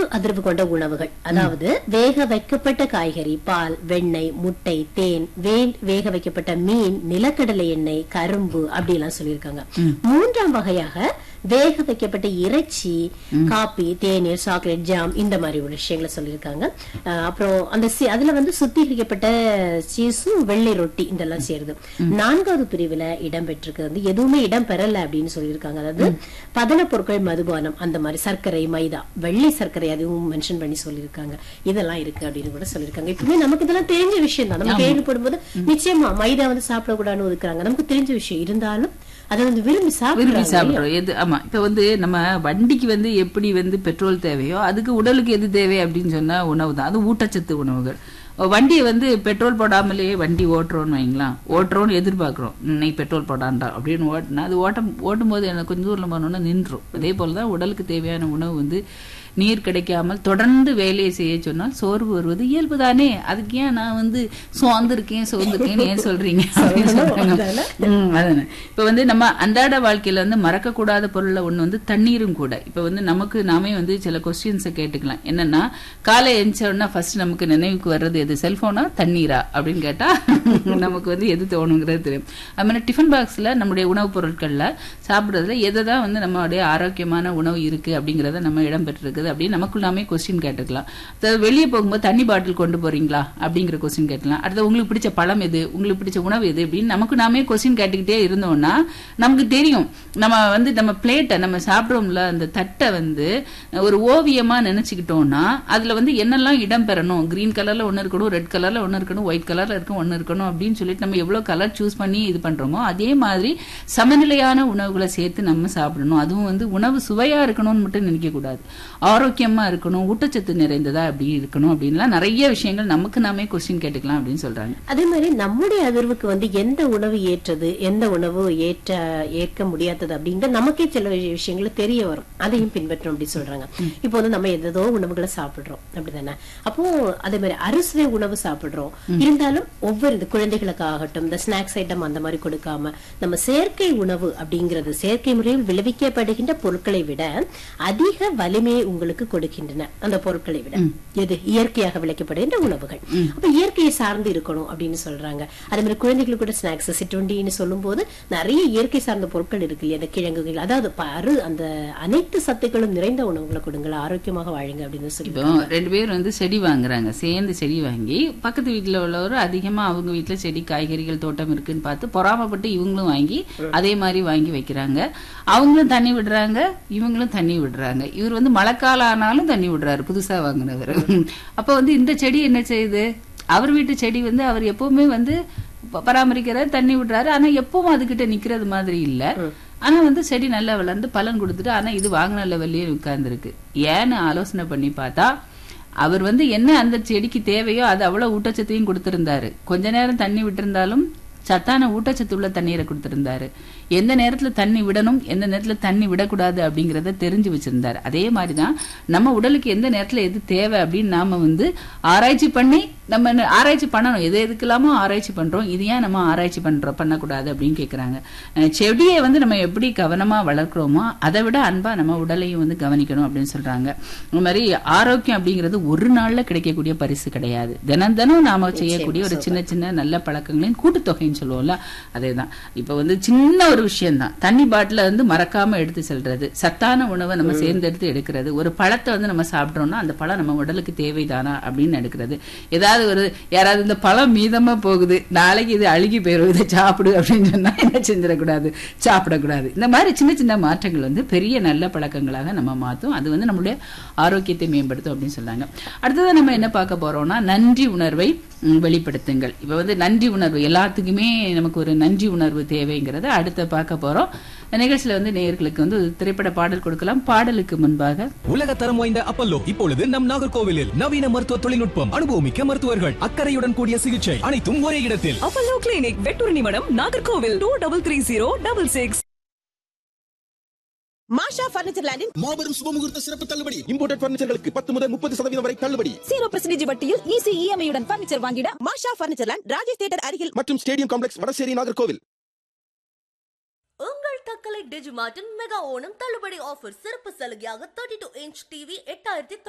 உணவு அதிர்வு கொண்ட உணவுகள் அதாவது வேக வைக்கப்பட்ட காய்கறி பால் வெண்ணெய் முட்டை தேன் வே- வேக வைக்கப்பட்ட மீன் நிலக்கடலை எண்ணெய் கரும்பு அப்படி எல்லாம் சொல்லியிருக்காங்க மூன்றாம் வகையாக வேக வைக்கப்பட்ட இறைச்சி காபி தேநீர் சாக்லேட் ஜாம் இந்த மாதிரி உள்ள விஷயங்களை சொல்லியிருக்காங்க அஹ் அப்புறம் அந்த சி- அதுல வந்து சுத்திகரிக்கப்பட்ட சீஸும் வெள்ளை ரொட்டி இதெல்லாம் சேருது நான்காவது பிரிவுல இடம் பெற்றிருக்கு வந்து எதுவுமே இடம் பெறல அப்படின்னு சொல்லியிருக்காங்க அதாவது பதன பொருட்கள் மதுபானம் அந்த மாதிரி சர்க்கரை மைதா வெள்ளை சர்க்கரை அதுவும் மென்ஷன் பண்ணி சொல்லியிருக்காங்க இதெல்லாம் இருக்கு அப்படின்னு கூட சொல்லியிருக்காங்க இப்பவுமே நமக்கு இதெல்லாம் தெரிஞ்ச விஷயம் தான் நம்ம கேள்விப்படும்போது நிச்சயமா மைதா வந்து சாப்பிடக்கூடாதுன்னு ஒதுக்குறாங்க நமக்கு தெரிஞ்ச விஷயம் இருந்தாலும் அதை வந்து விரும்பி விரும்பி சாப்பிடுறாங்க சாப்பிடுறோம் எது ஆமா இப்ப வந்து நம்ம வண்டிக்கு வந்து எப்படி வந்து பெட்ரோல் தேவையோ அதுக்கு உடலுக்கு எது தேவை அப்படின்னு சொன்னா உணவு தான் அது ஊட்டச்சத்து உணவுகள் வண்டியை வந்து பெட்ரோல் போடாமலே வண்டி ஓட்டுறோம்னு வைங்களேன் ஓட்டுறோம்னு எதிர்பார்க்குறோம் இன்னைக்கு பெட்ரோல் போடாண்டா அப்படின்னு ஓட்டினா அது ஓட்டம் ஓட்டும் போது எனக்கு கொஞ்சம் தூரம் போனோன்னா நின்றும் அதே போல தான் உடலுக்கு தேவையான உணவு வந்து நீர் கிடைக்காமல் தொடர்ந்து வேலையை செய்ய சொன்னால் சோர்வு வருவது இயல்பு தானே அதுக்கு ஏன் நான் வந்து சோர்ந்திருக்கேன் சோர்ந்திருக்கேன்னு ஏன் சொல்றீங்க அப்படின்னு சொல்றாங்க ம், அதானே இப்ப வந்து நம்ம அன்றாட வாழ்க்கையில வந்து மறக்கக்கூடாத பொருள்ல ஒண்ணு வந்து தண்ணீரும் கூட இப்ப வந்து நமக்கு நாமே வந்து சில கொஸ்டின்ஸை கேட்டுக்கலாம் என்னன்னா காலை எழுந்த உடனே ஃபர்ஸ்ட் நமக்கு நினைவுக்கு வர்றது எது செல்போனா தண்ணீரா அப்படின்னு கேட்டா நமக்கு வந்து எது தோணுங்கிறது தெரியும் அது மாதிரி டிஃபன் பாக்ஸ்ல நம்முடைய உணவுப் பொருட்கள்ல சாப்பிடுறதுல எதை தான் வந்து நம்மளுடைய ஆரோக்கியமான உணவு இருக்கு அப்படிங்கறத நம்ம இடம் பெற்றிருக்குது அப்படின்னு நமக்குள் நாமே கொஸ்டின் கேட்டுக்கலாம் அதாவது வெளியே போகும்போது தண்ணி பாட்டில் கொண்டு போறீங்களா அப்படிங்கிற கொஸ்டின் கேட்கலாம் அடுத்து உங்களுக்கு பிடிச்ச பழம் எது உங்களுக்கு பிடிச்ச உணவு எது அப்படின்னு நமக்கு நாமே கொஸ்டின் கேட்டுக்கிட்டே இருந்தோம்னா நமக்கு தெரியும் நம்ம வந்து நம்ம பிளேட்டை நம்ம சாப்பிடுறோம்ல அந்த தட்டை வந்து ஒரு ஓவியமா நினைச்சுக்கிட்டோம்னா அதுல வந்து என்னெல்லாம் இடம் பெறணும் கிரீன் கலர்ல ஒன்னு இருக்கணும் ரெட் கலர்ல ஒன்னு இருக்கணும் ஒயிட் கலர்ல இருக்கும் ஒன்னு இருக்கணும் அப்படின்னு சொல்லிட்டு நம்ம எவ்வளவு கலர் சூஸ் பண்ணி இது பண்றோமோ அதே மாதிரி சமநிலையான உணவுகளை சேர்த்து நம்ம சாப்பிடணும் அதுவும் வந்து உணவு சுவையா இருக்கணும்னு மட்டும் நினைக்க கூடாது ஆரோக்கியமா இருக்கணும் ஊட்டச்சத்து நிறைந்ததா அப்படி இருக்கணும் அப்படின்லாம் நிறைய விஷயங்கள் நமக்கு நாமே கொஸ்டின் கேட்டுக்கலாம் அப்படின்னு சொல்றாங்க அதே மாதிரி நம்முடைய அதிர்வுக்கு வந்து எந்த உணவு ஏற்றது எந்த உணவு ஏற்ற ஏற்க முடியாதது அப்படின்ற நமக்கே சில விஷ- விஷயங்கள் தெரிய வரும் அதையும் பின்பற்றணும் அப்படி சொல்றாங்க இப்போ வந்து நம்ம எதோ உணவுகளை சாப்பிடுறோம் அப்படிதானே அப்போ அதே மாதிரி அறுசுவை உணவு சாப்பிடுறோம் இருந்தாலும் ஒவ்வொரு இந்த குழந்தைகளுக்கு ஆகட்டும் இந்த ஸ்நாக்ஸ் ஐட்டம் அந்த மாதிரி கொடுக்காம நம்ம செயற்கை உணவு அப்படிங்கிறது செயற்கை முறையில் விளைவிக்கப்படுகின்ற பொருட்களை விட அதிக வலிமையை உங்களுக்கு கொடுக்கின்றன அந்த பொருட்களை விட எது இயற்கையாக விளைக்கப்படுகின்ற உணவுகள் அப்ப இயற்கையை சார்ந்து இருக்கணும் அப்படின்னு சொல்றாங்க அதே மாதிரி குழந்தைகளுக்கு கூட ஸ்நாக்ஸ் சிற்றுண்டின்னு சொல்லும் போது நிறைய இயற்கை சார்ந்த பொருட்கள் இருக்கு இல்லையா அந்த கிழங்குகள் அதாவது பரு அந்த அனைத்து சத்துக்களும் நிறைந்த உணவுகளை கொடுங்கள் ஆரோக்கியமாக வாழுங்க அப்படின்னு சொல்லி இப்போ ரெண்டு பேர் வந்து செடி வாங்குறாங்க சேர்ந்து செடி வாங்கி பக்கத்து வீட்டுல உள்ளவர் அதிகமா அவங்க வீட்டுல செடி காய்கறிகள் தோட்டம் இருக்குன்னு பார்த்து பொறாமப்பட்டு இவங்களும் வாங்கி அதே மாதிரி வாங்கி வைக்கிறாங்க அவங்களும் தண்ணி விடுறாங்க இவங்களும் தண்ணி விடுறாங்க இவர் வந்து மழைக்காலம் ஆனாலும் தண்ணி விடுறாரு புதுசா வாங்கினவர் அப்ப வந்து இந்த செடி என்ன செய்யுது அவர் வீட்டு செடி வந்து அவர் எப்பவுமே வந்து ப- பராமரிக்கிறாரு தண்ணி விடுறாரு ஆனா எப்பவும் அதுகிட்ட நிக்கிறது மாதிரி இல்ல ஆனா வந்து செடி நல்லா வளர்ந்து பலன் கொடுத்துட்டு ஆனா இது வாங்கின லெவல்லயே உட்கார்ந்துருக்கு ஏன்னு ஆலோசனை பண்ணி பார்த்தா அவர் வந்து என்ன அந்த செடிக்கு தேவையோ அது அவ்வளவு ஊட்டச்சத்தையும் கொடுத்திருந்தாரு கொஞ்ச நேரம் தண்ணி விட்டிருந்தாலும் சத்தான ஊட்டச்சத்து உள்ள தண்ணீரை கொடுத்திருந்தாரு எந்த நேரத்துல தண்ணி விடணும் எந்த நேரத்துல தண்ணி விடக்கூடாது அப்படிங்கறத தெரிஞ்சு வச்சிருந்தாரு அதே மாதிரிதான் நம்ம உடலுக்கு எந்த நேரத்துல எது தேவை அப்படின்னு நாம வந்து ஆராய்ச்சி பண்ணி நம்ம ந- ஆராய்ச்சி பண்ணணும் எது எதுக்கெல்லாமோ ஆராய்ச்சி பண்றோம் இது ஏன் நம்ம ஆராய்ச்சி பண்றோம் பண்ணக்கூடாது அப்படின்னு கேக்குறாங்க அஹ் செடியை வந்து நம்ம எப்படி கவனமா வளர்க்கிறோமோ அதை விட அன்பா நம்ம உடலையும் வந்து கவனிக்கணும் அப்படின்னு சொல்றாங்க இந்த மாதிரி ஆரோக்கியம் அப்படிங்கிறது ஒரு நாள்ல கிடைக்கக்கூடிய பரிசு கிடையாது தினம் தினம் நாம செய்யக்கூடிய ஒரு சின்ன சின்ன நல்ல பழக்கங்களின் கூட்டுத்தொகைன்னு சொல்லுவோம்ல அதேதான் இப்ப வந்து சின்ன ஒரு விஷயம் தான் தண்ணி பாட்டில வந்து மறக்காம எடுத்து செல்றது சத்தான உணவை நம்ம சேர்ந்தெடுத்து எடுக்கிறது ஒரு பழத்தை வந்து நம்ம சாப்பிட்றோம்னா அந்த பழம் நம்ம உடலுக்கு தேவைதானா அப்படின்னு எடுக்கிறது ஏதாவது ஒரு யாராவது இந்த பழம் மீதமா போகுது நாளைக்கு இது அழுகி போயிடும் இதை சாப்பிடு அப்படின்னு சொன்னா என்ன செஞ்சிடக்கூடாது சாப்பிடக்கூடாது இந்த மாதிரி சின்ன சின்ன மாற்றங்கள் வந்து பெரிய நல்ல பழக்கங்களாக நம்ம மாத்தும் அது வந்து நம்மளுடைய ஆரோக்கியத்தை மேம்படுத்தும் அப்படின்னு சொன்னாங்க அடுத்தது நம்ம என்ன பார்க்க போறோம்னா நன்றி உணர்வை ம், வெளிப்படுத்துங்கள் இப்ப வந்து நன்றி உணர்வு எல்லாத்துக்குமே நமக்கு ஒரு நன்றி உணர்வு தேவைங்கிறத அடுத்த பார்க்க போறோம் இந்த நிகழ்ச்சியில வந்து நேயர்களுக்கு வந்து ஒரு திரைப்பட பாடல் கொடுக்கலாம் பாடலுக்கு முன்பாக உலக தரம் வாய்ந்த அப்பல்லோ இப்பொழுது நம் நாகர்கோவிலில் நவீன மருத்துவ தொழில்நுட்பம் அனுபவமிக்க மருத்துவர்கள் அக்கறையுடன் கூடிய சிகிச்சை அனைத்தும் ஒரே இடத்தில் Apollo clinic Vettoornimadam Nagercoil two double three zero double six Masha furniture லேண்டின் மாபெரும் சுபமுகூர்த்த சிறப்பு தள்ளுபடி இம்போர்ட்டட் பர்னிச்சர்களுக்கு பத்து முதல் முப்பது சதவீதம் வரை தள்ளுபடி ஜீரோ பர்சன்டேஜ் வட்டியில் ஈஸி இஎம்ஐ உடன் பர்னிச்சர் வாங்கிட Masha furniture land Rajesh theatre அருகில் மற்றும் ஸ்டேடியம் காம்ப்ளெக்ஸ் வடசேரி நாகர்கோவில் உங்கள் தக்கலை டிஜிமார்ட்டின் மெகா ஓணம் தள்ளுபடி ஆஃபர் சிறப்பு சலுகையாக தேர்ட்டி டூ இன்ச் டிவி எட்டாயிரத்தி